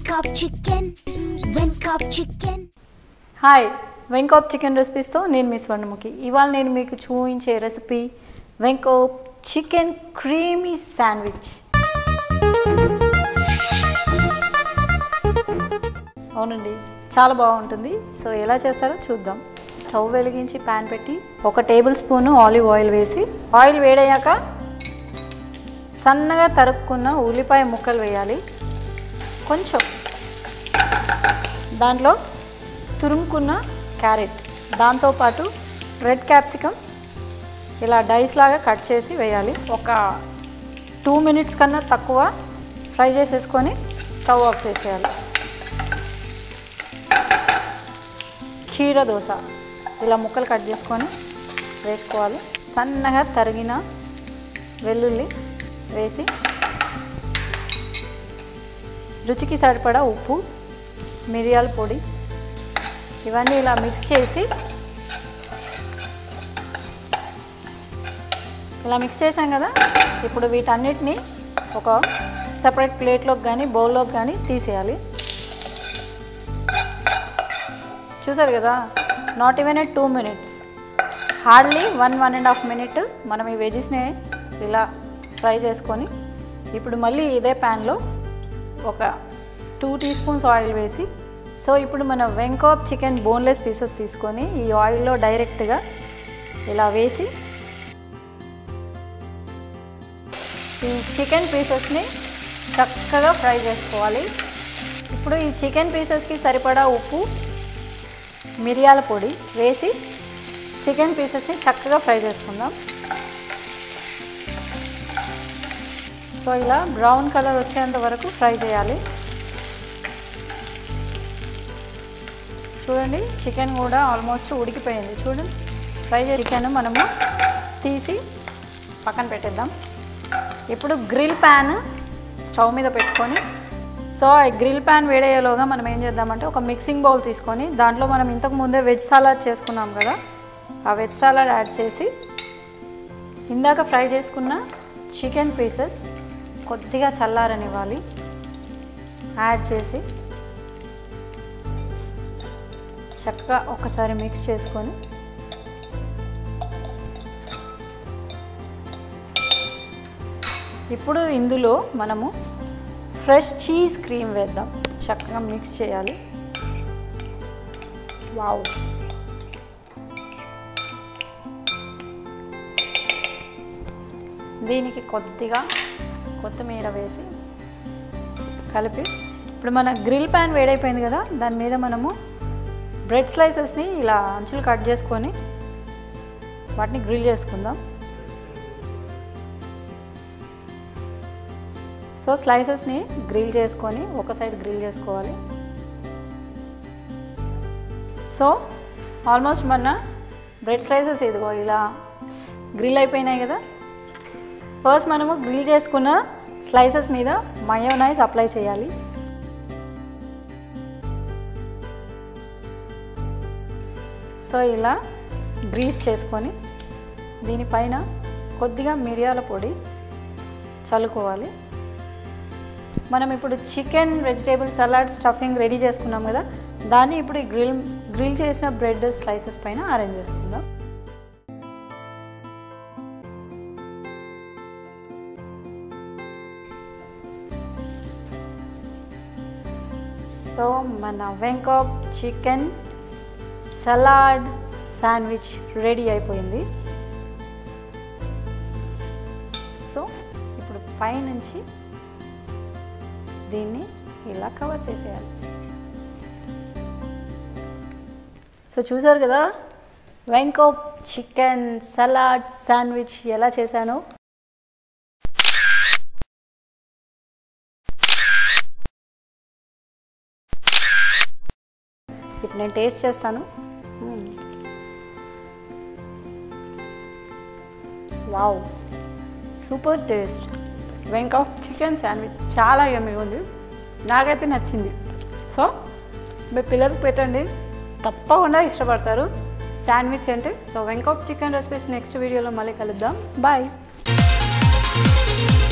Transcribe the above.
Venkop chicken, Venkop chicken. Hi Venkop chicken రెసిపీస్తో నేను మీ స్వర్ణముఖి ఇవాళ నేను మీకు చూపించే recipe Venkop chicken creamy sandwich అవునండి చాలా బాగుంటుంది సో ఎలా చేస్తారో చూద్దాం స్టవ్ వెలిగించి ప్యాన్ పెట్టి ఒక టేబుల్ స్పూన్ ఆలివ్ ఆయిల్ వేసి ఆయిల్ వేడయ్యాక సన్నగా తరుక్కున్న ఉల్లిపాయ ముక్కలు వేయాలి కొంచెం దాంట్లో తురుముకున్న క్యారెట్ దాంతోపాటు రెడ్ క్యాప్సికమ్ ఇలా డైస్ లాగా కట్ చేసి వేయాలి ఒక టూ మినిట్స్ కన్నా తక్కువ ఫ్రై చేసేసుకొని స్టవ్ ఆఫ్ చేసేయాలి కీర దోశ ఇలా ముక్కలు కట్ చేసుకొని వేసుకోవాలి సన్నగా తరిగిన వెల్లుల్లి వేసి రుచికి సరిపడా ఉప్పు మిరియాల పొడి ఇవన్నీ ఇలా మిక్స్ చేసి ఇలా మిక్స్ చేసాం కదా ఇప్పుడు వీటన్నిటిని ఒక సపరేట్ ప్లేట్లోకి కానీ బౌల్లోకి కానీ తీసేయాలి చూసారు కదా not even a two minutes hardly one one and half minute మనం ఈ వెజెస్ని ఇలా ఫ్రై చేసుకొని ఇప్పుడు మళ్ళీ ఇదే ప్యాన్లో ఒక టూ టీ స్పూన్స్ ఆయిల్ వేసి సో ఇప్పుడు మన వెంకాప్ చికెన్ బోన్లెస్ పీసెస్ తీసుకొని ఈ ఆయిల్లో డైరెక్ట్గా ఇలా వేసి ఈ చికెన్ పీసెస్ని చక్కగా ఫ్రై చేసుకోవాలి ఇప్పుడు ఈ చికెన్ పీసెస్కి సరిపడా ఉప్పు మిరియాల పొడి వేసి చికెన్ పీసెస్ని చక్కగా ఫ్రై చేసుకుందాం సో ఇలా బ్రౌన్ కలర్ వచ్చేంత వరకు ఫ్రై చేయాలి చూడండి చికెన్ కూడా ఆల్మోస్ట్ ఉడికిపోయింది చూడండి ఫ్రై చేసి చికెన్ మనము తీసి పక్కన పెట్టేద్దాం ఇప్పుడు గ్రిల్ ప్యాన్ స్టవ్ మీద పెట్టుకొని సో ఆ గ్రిల్ ప్యాన్ వేడయ్యేలోగా మనం ఏం చేద్దామంటే ఒక మిక్సింగ్ బౌల్ తీసుకొని దాంట్లో మనం ఇంతకు ముందే వెజ్ సలాడ్ చేసుకున్నాం కదా ఆ వెజ్ సలాడ్ యాడ్ చేసి ఇందాక ఫ్రై చేసుకున్న చికెన్ పీసెస్ కొద్దిగా చల్లారనివ్వాలి యాడ్ చేసి చక్కగా ఒకసారి మిక్స్ చేసుకొని ఇప్పుడు ఇందులో మనము ఫ్రెష్ చీజ్ క్రీమ్ వేద్దాం చక్కగా మిక్స్ చేయాలి వావ్ దీనికి కొద్దిగా కొత్తిమీర వేసి కలిపి ఇప్పుడు మన గ్రిల్ ప్యాన్ వేడైపోయింది కదా దాని మీద మనము బ్రెడ్ స్లైసెస్ని ఇలా అంచులు కట్ చేసుకొని వాటిని గ్రిల్ చేసుకుందాం సో స్లైసెస్ని గ్రిల్ చేసుకొని ఒక సైడ్ గ్రిల్ చేసుకోవాలి సో ఆల్మోస్ట్ మన బ్రెడ్ స్లైసెస్ ఇదిగో ఇలా గ్రిల్ అయిపోయినాయి కదా ఫస్ట్ మనము గ్రిల్ చేసుకున్న స్లైసెస్ మీద మయోనైజ్ అప్లై చేయాలి సో ఇలా గ్రీస్ చేసుకొని దీనిపైన కొద్దిగా మిరియాల పొడి చల్లుకోవాలి మనం ఇప్పుడు chicken vegetable salad stuffing ready చేసుకున్నాం కదా దాన్ని ఇప్పుడు ఈ గ్రిల్ గ్రిల్ చేసిన బ్రెడ్ స్లైసెస్ పైన అరేంజ్ చేసుకుందాం సో మన Venkop chicken salad sandwich ready అయిపోయింది సో ఇప్పుడు పైనుంచి దీన్ని ఇలా కవర్ చేసేయాలి సో చూసారు కదా వెంకోప్ చికెన్ సలాడ్ శాండ్విచ్ ఎలా చేశానో ఇప్పుడు నేను టేస్ట్ చేస్తాను wow super taste Venkop chicken sandwich చాలా యమ్మీగా ఉంది నాకైతే నచ్చింది సో మీ పిల్లలకు పెట్టండి తప్పకుండా ఇష్టపడతారు శాండ్విచ్ అంటే so Venkop chicken recipes next వీడియోలో మళ్ళీ కలుద్దాం బాయ్